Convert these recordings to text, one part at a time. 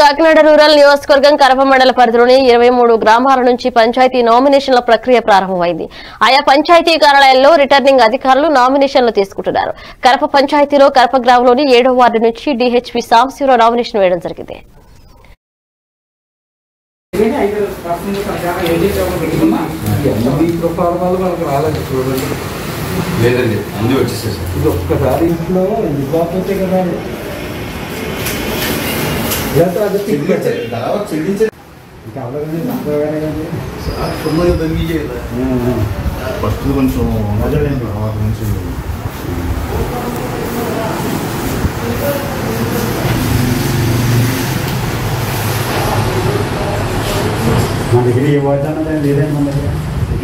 Kakinada rural నియోజకవర్గం కరప మండల పరిధిలోని ఇరవై మూడు గ్రామాల నుంచి పంచాయతీ నామినేషన్ల ప్రక్రియ ప్రారంభమైంది ఆయా పంచాయతీ కార్యాలయాల్లో రిటర్నింగ్ అధికారులు నామినేషన్లు తీసుకుంటున్నారు కరప పంచాయతీలో కరప గ్రామంలోని ఏడో వార్డు నుంచి డిహెచ్పి సాంశివరావు నామినేషన్ వేయడం జరిగింది ఇదేంటి ఐదు పర్సెంట్ ప్రకారం ఏం చేసామో పెట్టుకున్నా ఈ ప్రొఫార్మాలు మనకు రాలేదు చూడండి లేదండి అన్నీ వచ్చేసేసాయి ఇది ఒక్కసారి ఇంట్లో ఎందుకు కాకపోతే కదా లేకపోతే అది చెల్లించే దాదాపు చెల్లించే ఇంకా అవగానే సంతగానే కానీ సున్నది తగ్గి ఫస్ట్ కొంచెం తర్వాత నుంచి మన దగ్గర ఏ వాయిదా అన్నది లేదండి మన దగ్గర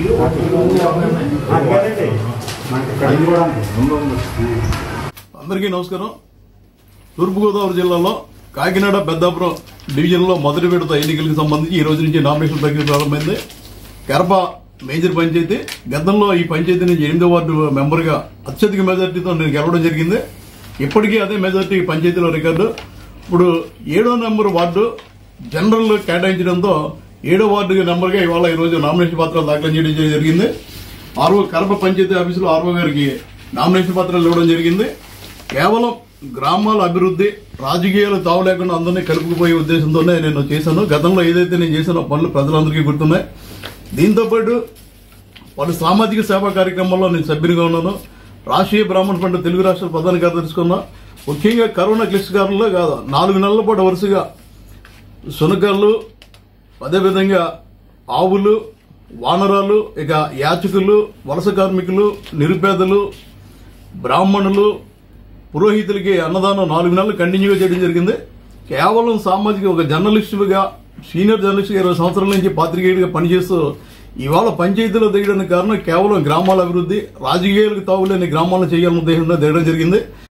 అది కాదండి మనకి ఇక్కడ ఇది కూడా ఉంది అందరికీ నమస్కారం తూర్పుగోదావరి జిల్లాలో కాకినాడ పెద్దాపురం డివిజన్లో మొదటి విడత ఎన్నికలకు సంబంధించి ఈ రోజు నుంచి నామినేషన్ ప్రక్రియ ప్రారంభమైంది కరప మేజర్ పంచాయతీ గతంలో ఈ పంచాయతీ నుంచి ఎనిమిదో వార్డు మెంబర్గా అత్యధిక మెజార్టీతో నేను గెలవడం జరిగింది ఇప్పటికీ అదే మెజార్టీ పంచాయతీలో రికార్డు ఇప్పుడు ఏడో నెంబర్ వార్డు జనరల్ కేటాయించడంతో ఏడో వార్డు నెంబర్గా ఇవాళ ఈరోజు నామినేషన్ పత్రాలు దాఖలు చేయడం జరిగింది ఆర్ఓ కరప పంచాయతీ ఆఫీసులో ఆర్ఓ గారికి నామినేషన్ పత్రాలు ఇవ్వడం జరిగింది కేవలం గ్రామాల అభివృద్ధి రాజకీయాలు తావు లేకుండా అందరినీ కలుపుకుపోయే ఉద్దేశంతోనే నేను చేశాను గతంలో ఏదైతే నేను చేశానో పనులు ప్రజలందరికీ గుర్తున్నాయి దీంతో పాటు పలు సామాజిక సేవా కార్యక్రమాల్లో నేను సభ్యునిగా ఉన్నాను రాష్ట్రీయ బ్రాహ్మణ ఫండ్ తెలుగు రాష్ట్రాల ప్రధాన కార్యదర్శిగా ఉన్నా ముఖ్యంగా కరోనా క్లిష్టకాలంలో కాదు నాలుగు నెలల పాటు వరుసగా శునకాళ్ళు అదేవిధంగా ఆవులు వానరాలు ఇక యాచకులు వలస కార్మికులు నిరుపేదలు బ్రాహ్మణులు పురోహితులకి అన్నదానం నాలుగు నెలలు కంటిన్యూగా చేయడం జరిగింది కేవలం సామాజిక ఒక జర్నలిస్టుగా సీనియర్ జర్నలిస్ట్గా ఇరవై సంవత్సరాల నుంచి పాత్రికేయుడిగా పనిచేస్తూ ఇవాళ పంచాయతీలో దిగడానికి కారణం కేవలం గ్రామాల అభివృద్ధి రాజకీయాలకు తావులేని గ్రామాలను చేయాలన్న ఉద్దేశంతో దిగడం జరిగింది